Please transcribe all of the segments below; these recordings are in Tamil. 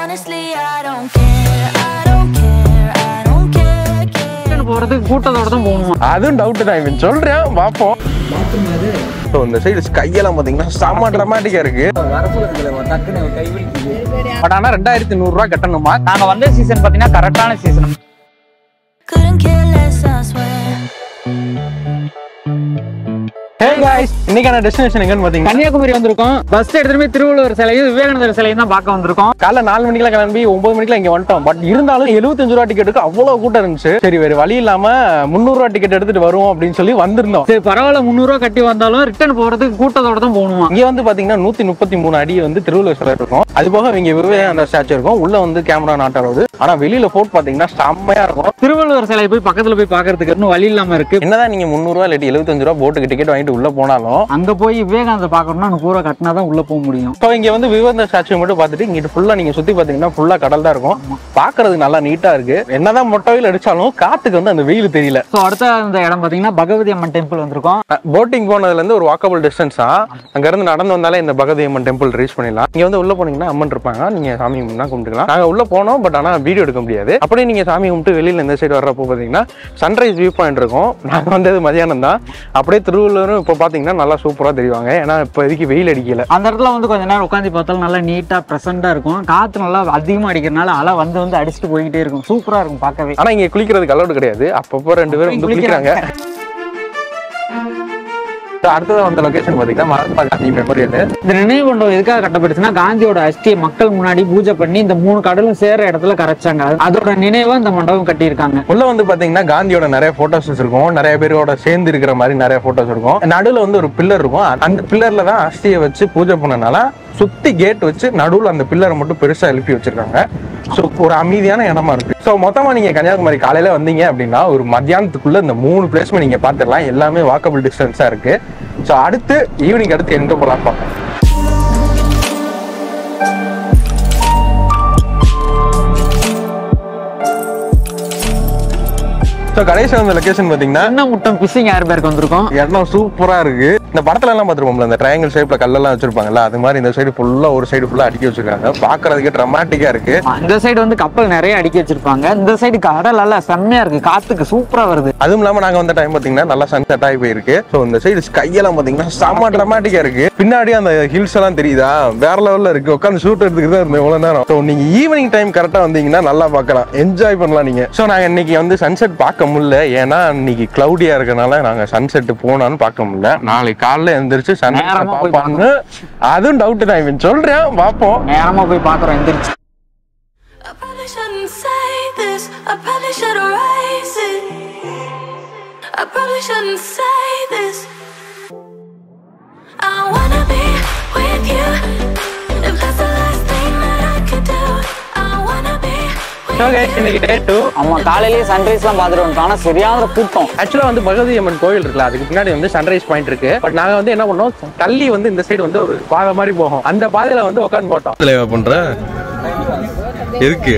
Honestly, I don't care. I don't care. I don't care. care. போறதுக்கு கூட்டத்தோட தான் போகணும் அதுவும் டவுட் தான் இவன் சொல்றேன் பார்ப்போம் ஸோ இந்த சைடு கையெல்லாம் பார்த்தீங்கன்னா செம்ம ட்ரமாட்டிக்கா இருக்கு பட் ஆனால் ரெண்டாயிரத்தி நூறுரூவா கட்டணுமா நாங்க வந்த சீசன் பாத்தீங்கன்னா கரெக்டான season Couldn't care less, I swear. Hey guys இன்னைக்கான டெஸ்டினேஷன் எங்கன்னு பார்த்தீங்கன்னா கன்னியாகுமரி வந்திருக்கோம் பஸ் எடுத்துட்டு போய் திருவள்ளுவர் சிலையும் விவேகானந்தர் சிலையும் தான் பார்க்க வந்திருக்கோம் காலைல நாலு மணிக்கெல்லாம் கிளம்பி ஒன்பது மணிக்கெல்லாம் இங்க வந்துட்டோம் பட் இருந்தாலும் எழுபத்தஞ்சு ரூபா டிக்கெட்டுக்கு அவ்வளவு கூட்டம் இருந்துச்சு சரி வேற வழி இல்லாம முந்நூறு ரூபா டிக்கெட் எடுத்துட்டு வருவோம் அப்படின்னு சொல்லி வந்திருந்தோம் சரி பரவாயில்ல முந்நூறுவா கட்டி வந்தாலும் ரிட்டர்ன் போறதுக்கு கூட்டத்தோட தான் போகணுமா இங்க வந்து பாத்தீங்கன்னா நூத்தி முப்பத்தி மூணு அடி வந்து திருவள்ளுவர் சிலை இருக்கும் அது போக இங்க விவேகானந்தர் ஸ்டாச்சு இருக்கும் உள்ள வந்து கேமரா நாட் ஆகுது ஆனா வெளியில போட் பாத்தீங்கன்னா செம்மையா இருக்கும் திருவள்ளுவர் சிலை போய் பக்கத்துல போய் பாக்குறதுக்கு இன்னும் வழி இல்லாம இருக்கு என்னதான் நீங்க முந்நூறு ரூபா இல்லாட்டி எழுபத்தஞ்சு ரூபா போட்டுக்கு டிக்கெட் வாங்கிட்டு உள்ள போனாலும் அங்க போய் விவேகானந்தர் பாக்கணும்னா முப்பது ரூபா கட்டினா தான் உள்ள போக முடியும் ஸோ இங்க வந்து விவேகானந்தர் ஸ்டாச்சு மட்டும் பார்த்துட்டு இங்கிட்டு ஃபுல்லா நீங்க சுத்தி பாத்தீங்கன்னா ஃபுல்லா கடல் தான் இருக்கும் பாக்குறதுக்கு நல்லா நீட்டா இருக்கு என்னதான் மொட்டை வெயில் அடிச்சாலும் காத்துக்கு வந்து அந்த வெயில் தெரியல ஸோ அடுத்த இந்த இடம் பாத்தீங்கன்னா பகவதி அம்மன் டெம்பிள் வந்திருக்கோம் போட்டிங் போனதுல இருந்து ஒரு வாக்கபிள் டிஸ்டன்ஸ் தான் அங்க இருந்து நடந்து வந்தாலே இந்த பகவதி அம்மன் டெம்பிள் ரீச் பண்ணிடலாம் இங்க வந்து உள்ள போனீங்கன்னா அம்மன் இருப்பாங்க நீங்க சாமி கும்பிட்டா கும்பிட்டுக்கலாம் நாங்க உள்ள போனோம் பட் ஆனா வீடியோ எடுக்க முடியாது அப்படியே நீங்க சாமி கும்பிட்டு வெளியில இந்த சைடு வர்றப்போ பாத்தீங்கன்னா சன்ரைஸ் வியூ பாயிண்ட் இருக்கும் நாங்க வந்தது மதியானம் தான் அப்படியே திருவள்ளூரும் இப்போ பாத்தீங்கன்னா நல்லா சூப்பரா தெரிவாங்க ஏன்னா இப்போதைக்கு வெயில் அடிக்கல அந்த இடத்துல வந்து கொஞ்ச நேரம் உட்காந்து பார்த்தாலும் நல்லா நீட்டா ப்ரெசண்டா இருக்கும் காத்து நல்லா அதிகமா அடிக்கிறனால அலை வந்து வந்து அடிச்சுட்டு போய்கிட்டே இருக்கும் சூப்பரா இருக்கும் பார்க்கவே ஆனா இங்க குளிக்கிறதுக்கு அலௌடு கிடையாது அப்பப்போ ரெண்டு பேரும் வந்து குளிக்கிறாங்க So, அடுத்ததா வந்த லொகேஷன் பாத்தீங்கன்னா மகாத்மா காந்தி மெமோரியல் இந்த நினைவு மண்டபம் எதுக்காக கட்டப்பட்டுச்சுன்னா காந்தியோட அஸ்தியை மக்கள் முன்னாடி பூஜை பண்ணி இந்த மூணு கடலும் சேர்ற இடத்துல கரைச்சாங்க அதோட நினைவா இந்த மண்டபம் கட்டியிருக்காங்க உள்ள வந்து பாத்தீங்கன்னா காந்தியோட நிறைய போட்டோஸ் இருக்கும் நிறைய பேரோட சேர்ந்து இருக்கிற மாதிரி நிறைய போட்டோஸ் இருக்கும் நடுவுல வந்து ஒரு பில்லர் இருக்கும் அந்த பில்லர்ல தான் அஸ்தியை வச்சு பூஜை பண்ணனால சுத்தி கேட் வச்சு நடுவுல அந்த பில்லரை மட்டும் பெருசா எழுப்பி வச்சிருக்காங்க ஸோ ஒரு அமைதியான இடமா இருக்கு ஸோ மொத்தமா நீங்க கன்னியாகுமரி காலையில வந்தீங்க அப்படின்னா ஒரு மத்தியானத்துக்குள்ள இந்த மூணு பிளேஸ்மே நீங்க பார்த்துடலாம் எல்லாமே வாக்கபிள் டிஸ்டன்ஸா இருக்கு ஸோ அடுத்து ஈவினிங் அடுத்து எங்க போலாம் பார்ப்போம் ஸோ கடைசியில் அந்த லொகேஷன் பார்த்தீங்கன்னா என்ன முட்டம் பிசிங் ஏர் பேக் வந்திருக்கோம் இடம் சூப்பரா இருக்கு இந்த படத்துல எல்லாம் பார்த்துருப்போம்ல இந்த ட்ரையாங்கிள் ஷேப்ல கல்லெல்லாம் வச்சிருப்பாங்கல்ல அது மாதிரி இந்த சைடு ஃபுல்லா ஒரு சைடு ஃபுல்லா அடுக்கி வச்சிருக்காங்க பாக்குறதுக்கு ட்ரமாட்டிக்கா இருக்கு இந்த சைடு வந்து கப்பல் நிறைய அடுக்கி வச்சிருப்பாங்க இந்த சைடு கடல் எல்லாம் செம்மையா இருக்கு காத்துக்கு சூப்பரா வருது அதுவும் இல்லாம நாங்க வந்த டைம் பாத்தீங்கன்னா நல்லா சன் செட் ஆகி போயிருக்கு ஸோ இந்த சைடு ஸ்கையெல்லாம் பாத்தீங்கன்னா செம்ம ட்ரமாட்டிக்கா இருக்கு பின்னாடி அந்த ஹில்ஸ் எல்லாம் தெரியுதா வேற லெவல்ல இருக்கு உட்காந்து ஷூட் எடுத்துக்கிட்டு தான் இருந்தேன் இவ்வளவு நேரம் ஸோ நீங்க ஈவினிங் டைம் கரெக்டா வந்தீங்கன்னா நல்லா பார்க்கலாம் என்ஜாய் பண்ணலாம் நீங்க ஸோ நாங்க இன்னைக்கு வந்து சன்செட் பார்க்க முடியல ஏன்னா இன்னைக்கு கிளவுடியா இருக்கனால நாங்க சன்செட் போனான்னு பார்க்க முடியல நாளைக்கு காலைல எந்திரிச்சு சன்செட் நேரமா போய் பார்ப்பான்னு அதுவும் டவுட் தான் இவன் சொல்றேன் பார்ப்போம் நேரமா போய் பாக்குறோம் எந்திரிச்சு I probably shouldn't say this. I probably should erase it. I probably shouldn't say this. I wanna be with you. If that's the last thing that I could do, I wanna be with Okay, இன்னைக்கு டே டூ ஆமா காலையிலேயே சன்ரைஸ் எல்லாம் பாத்துட்டு வந்துட்டோம் ஆனா சரியான கூட்டம் ஆக்சுவலா வந்து பகவதி அம்மன் கோயில் இருக்குல்ல அதுக்கு பின்னாடி வந்து சன்ரைஸ் பாயிண்ட் இருக்கு பட் நாங்க வந்து என்ன பண்ணோம் தள்ளி வந்து இந்த சைடு வந்து ஒரு பாதை மாதிரி போகும் அந்த பாதையில வந்து உட்காந்து போட்டோம் தலைவா பண்ற எதுக்கு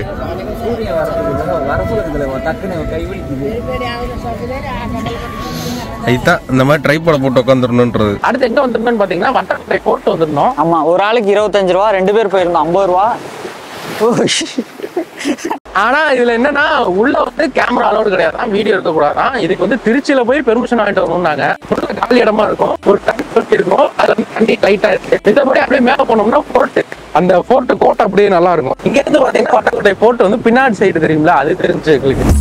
இதுதான் இந்த மாதிரி ட்ரைபாட போட்டு உட்காந்துடணுன்றது அடுத்து எங்க வந்திருந்தோம்னு பாத்தீங்கன்னா வட்டக்கட்டை போட்டு வந்திருந்தோம் ஆமா ஒரு ஆளுக்கு இருபத்தஞ்சு ரூபா ரெண்டு பேர் போயிருந்தோம் ஐம்பது ரூபா ஓ, ஆனா இதுல என்னன்னா உள்ள வந்து கேமரா அலோடு கிடையாது வீடியோ எடுக்க கூடாதான் இதுக்கு வந்து திருச்சியில போய் பெர்மிஷன் வாங்கிட்டு வரணும்னாங்க உள்ள காலி இடமா இருக்கும் ஒரு தண்ணி இருக்கும் அதுல வந்து தண்ணி லைட்டா இருக்கு மித்தபடி அப்படியே மேல போனோம்னா போர்ட் அந்த போர்ட் கோட்டை அப்படியே நல்லா இருக்கும் இங்க இருந்து பாத்தீங்கன்னா வட்டக்கோட்டை போர்ட் வந்து பின்னாடி சைடு தெரியுங்களா அது தெரிஞ்சு எங்களுக்கு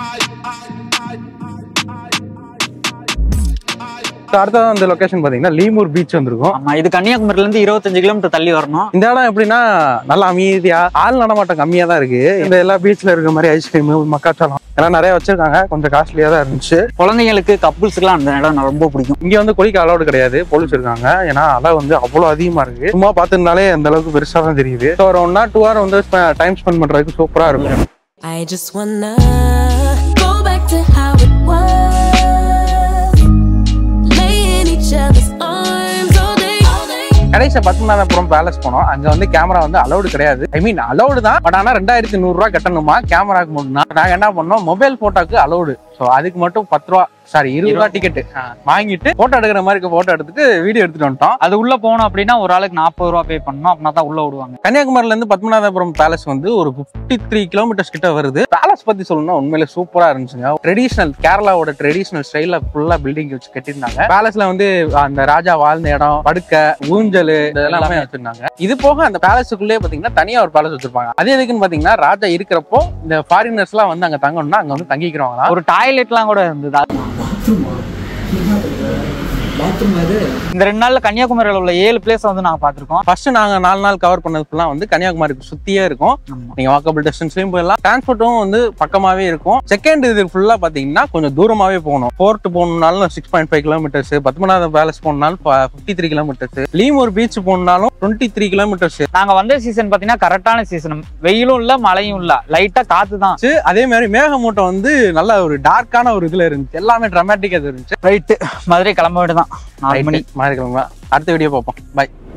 So, அடுத்ததான் அந்த லொகேஷன் பாத்தீங்கன்னா லீமூர் பீச் வந்திருக்கும் ஆமா இது கன்னியாகுமரியில இருந்து இருபத்தஞ்சு கிலோமீட்டர் தள்ளி வரணும் இந்த இடம் எப்படின்னா நல்லா அமைதியா ஆள் நடமாட்டம் கம்மியா தான் இருக்கு இந்த எல்லா பீச்ல இருக்க மாதிரி ஐஸ்கிரீம் மக்காச்சோளம் எல்லாம் நிறைய வச்சிருக்காங்க கொஞ்சம் காஸ்ட்லியா தான் இருந்துச்சு குழந்தைங்களுக்கு கப்புள்ஸுக்குலாம் அந்த இடம் ரொம்ப பிடிக்கும் இங்க வந்து குளிக்க அலௌடு கிடையாது போலீஸ் இருக்காங்க ஏன்னா அலை வந்து அவ்வளவு அதிகமா இருக்கு சும்மா பார்த்துனாலே அந்த அளவுக்கு பெருசா தான் தெரியுது ஸோ ஒரு ஒன் நாட் டூ ஹவர் வந்து டைம் ஸ்பெண்ட் பண்றதுக்கு சூப்பரா இருக்கும் I just wanna go back to how it was. Lay in each other's arms all day, all day. கடைசி பத்மநாதபுரம் பேலஸ் போனோம் அங்க வந்து கேமரா வந்து அலௌடு கிடையாது ஐ மீன் அலௌடு தான் பட் ஆனா ரெண்டாயிரத்தி நூறு ரூபாய் கட்டணுமா கேமராக்கு மட்டும்தான் நாங்க என்ன பண்ணோம் மொபைல் போட்டோக்கு அலௌடு ஸோ அதுக்கு மட்டும் பத்து ரூபா சாரி இருபது ரூபா டிக்கெட் வாங்கிட்டு போட்டோ எடுக்கிற மாதிரி போட்டோ எடுத்துட்டு வீடியோ எடுத்துட்டு வந்துட்டோம் அது உள்ள போனோம் அப்படின்னா ஒரு ஆளுக்கு நாற்பது ரூபா பே பண்ணணும் அப்படின்னா தான் உள்ள விடுவாங்க கன்னியாகுமரியில இருந்து பத்மநாபபுரம் பேலஸ் வந்து ஒரு 53 த்ரீ கிலோமீட்டர்ஸ் கிட்ட வருது பேலஸ் பத்தி சொல்லணும்னா உண்மையில சூப்பரா இருந்துச்சுங்க ட்ரெடிஷனல் கேரளாவோட ட்ரெடிஷனல் ஸ்டைல்ல ஃபுல்லா பில்டிங் வச்சு கட்டியிருந்தாங்க பேலஸ்ல வந்து அந்த ராஜா வாழ்ந்த இடம் படுக்கை ஊஞ்சல் இதெல்லாமே வச்சிருந்தாங்க இது போக அந்த பேலஸுக்குள்ளே பாத்தீங்கன்னா தனியா ஒரு பேலஸ் வச்சிருப்பாங்க அது எதுக்குன்னு பாத்தீங்கன்னா ராஜா இருக்கிறப்போ இந்த ஃபாரினர்ஸ் எல்லாம் வந்து அங்க தங்கணும்னா அங்க வந்து தங்கிக்கிறவங்க ஒரு டாய்லெட்லாம் கூட இருந்தது அது- இந்த ரெண்டு நாள்ல கன்னியாகுமரியில உள்ள ஏழு பிளேஸ் வந்து நாங்க பாத்திருக்கோம் ஃபர்ஸ்ட் நாங்க நாலு நாள் கவர் பண்ணது ஃபுல்லா வந்து கன்னியாகுமரிக்கு சுத்தியே இருக்கும் நீங்க வாக்கபிள் டிஸ்டன்ஸ்லயும் போயிடலாம் டிரான்ஸ்போர்ட்டும் வந்து பக்கமாவே இருக்கும் செகண்ட் இது ஃபுல்லா பாத்தீங்கன்னா கொஞ்சம் தூரமாவே போகணும் போர்ட் போகணும்னாலும் six point five kilometres Padmanabha palace போகணும்னாலும் fifty three kilometres Lemur beach போகணும்னாலும் டுவெண்ட்டி த்ரீ கிலோமீட்டர்ஸ் நாங்க வந்த சீசன் பாத்தீங்கன்னா கரெக்டான சீசன் வெயிலும் இல்ல மழையும் இல்ல லைட்டா காத்து தான் அதே மாதிரி மேகமூட்டம் வந்து நல்ல ஒரு டார்க்கான ஒரு இதுல இருந்துச்சு எல்லாமே ட்ரமாட்டிக்கா இருந்துச்சு ரைட்டு மதுரை கிளம்ப வேண்டியதான் நாலு மணி மாதிரி கிளம்ப அடுத்த வீடியோ பார்ப்போம் பை